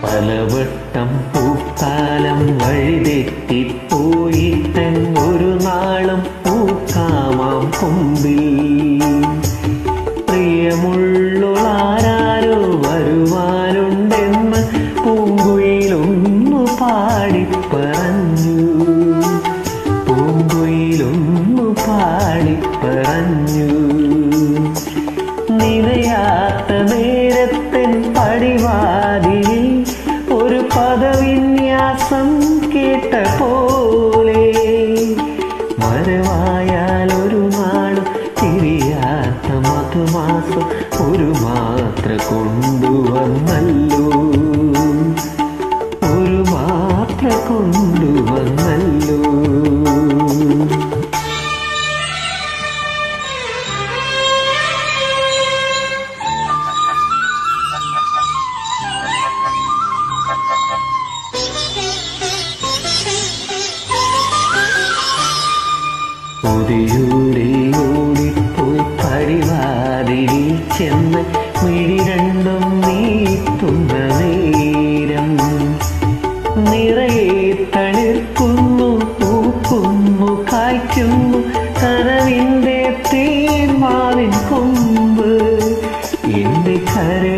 പലവട്ടം പൂക്കാലം വഴിതെറ്റിപ്പോയിട്ടെങ്ങൊരു നാളും പൂക്കാമാം കൊമ്പിൽ പ്രിയമുള്ളാരോ വരുവാനുണ്ടെന്ന് പൂങ്കുയിലൊന്നു പാടിപ്പറഞ്ഞു പൂങ്കുയിലൊന്നു പാടിപ്പറഞ്ഞു നിലയാത്ത നേരത്തിൻ പടിവാതിൽ ഒരു പദവിന്യാസം കേട്ട പോലെ മരവായാൽ ഒരു നാളും തിരിയാത്ത മധുമാസം ഒരു മാത്ര കൊണ്ടുവന്നല്ലോ ഒരു മാത്ര കൊണ്ടുവന്നല്ലോ കൊതിയൂടെ ഓടിപ്പോയി പരിവാതിൽ ചെന്ന് മിഴി രണ്ടും നീട്ടുന്ന നേരം നിറയെ തളിർക്കുന്നു പൂക്കുന്നു കായ്ക്കുന്നു കനവിൻ്റെ തേന്മാവിൻ കൊമ്പ് എന്റെ കരളിൽ